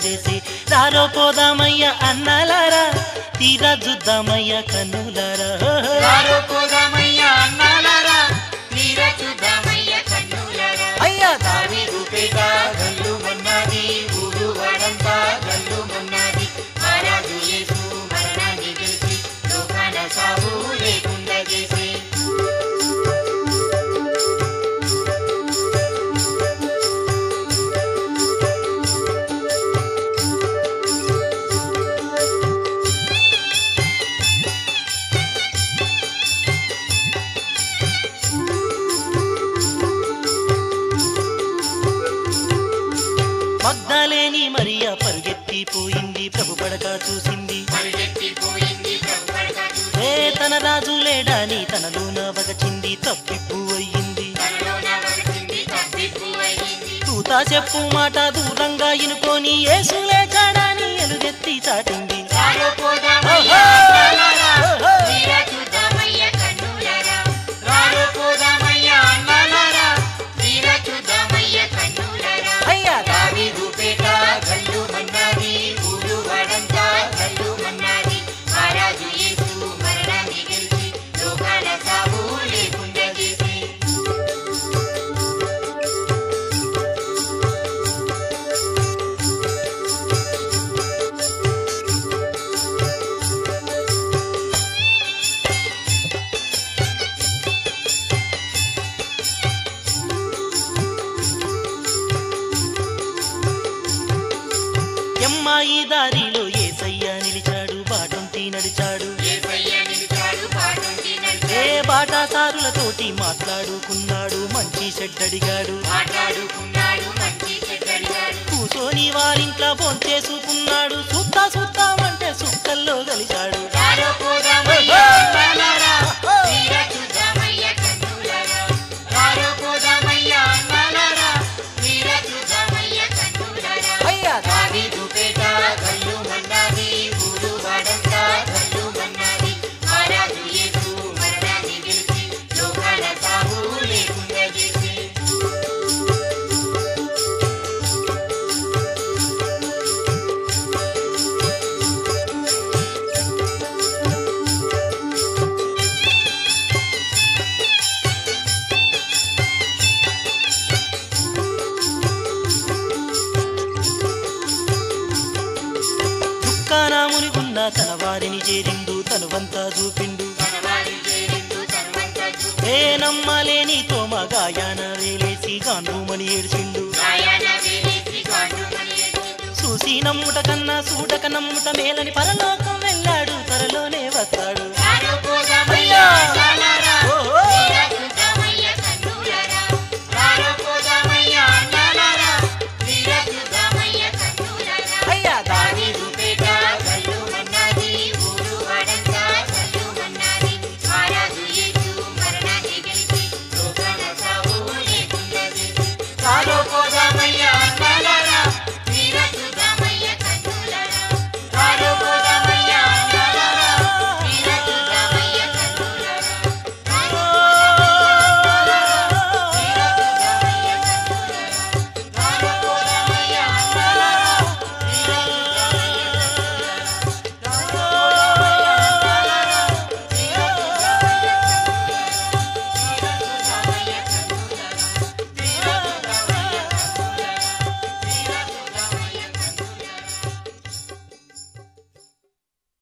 చేసి రారో పోదామయ్య అన్నాలారా తీరా చూద్దామయ్య కన్నులారా రారో పోదామయ్యా అన్నాలారా మీరా చూద్దామయ్య కన్నులారా అయ్యా దావీదు పేట గల్లు మన్నాది ఊరు వాడంతా గల్లు మన్నాది మహారాజు యేసు మరణాన్ని గెలిచి లోకాన సాగు లేకుండా చేసి మగ్దాలేని మరియా పరుగెత్తిపోయింది ప్రభు పడక చూసింది పరిగెత్తిపోయింది ప్రభు పడక చూసి ఏ తన రాజు లేడాని తనలోన వగచింది తప్పిప్పు అయ్యింది తనలోన వలసింది తప్పిప్పు అయ్యింది తూతా చెప్పు మాట దూరంగా ఇనుకొని యేసు లేచాడని ఎలుగెత్తి చాటింది రారో పోదామయ్యా అన్నాలారా మీరా చూద్దామయ్య కన్నులారా రారో పోదామయ్యా అన్నాలారా మీరా చూద్దామయ్య కన్నులారా అయ్యా దావీదు పేట గల్లు మన్నాది ఊరు వాడంతా గల్లు మన్నాది మహారాజు యేసు మరణాన్ని గెలిచి లోకాల సాగు లేకుండా చేసి ఎమ్మాయి దారిలో ఏసయ్య నిలిచాడు బాటంతి నడిచాడు యేసయ్య నిలిచాడు పాటుంటి ఏ నడిచాడు బాటాసారులతోటి మాట్లాడుకున్నాడు మంచి చెడ్డడిగాడు మాట్లాడుకున్నాడు మంచి చెడ్డడిగాడు కూసోని వారింట్లో భోంచేసుకున్నాడు సుత్తా సుత్తామంటే సుక్కల్లో కలిశాడు రారో పోదామయ్యా అన్నాలారా మీరా చూద్దామయ్య కన్నులారా రారో పోదామయ్యా అన్నాలారా మీరా చూద్దామయ్య కన్నులారా అయ్యా దావీదు పేట గల్లు మన్నాది ఊరు వాడంతా గల్లు మన్నాది మహారాజు యేసు మరణాన్ని గెలిచి లోకాల సాగు లేకుండా చేసి దుఃఖానాముని ఉన్న తన వారిని చేరిండు తనువంతా చూపిండు తనవారి చేరిందు తనవంతా చూపి ఏ నమ్మలేని తోమ గాయాన వేలేసి గాండ్రుమని ఏడ్చిండు గాయాన వేలేసి గాండుమని ఎత్తిండు. చూసి నమ్ముట కన్నా చూడక నమ్ముట మేలని పరలోకం వెళ్ళాడు త్వరలోనే వస్తాడు రారో పోదామయ్యా అన్నాలారా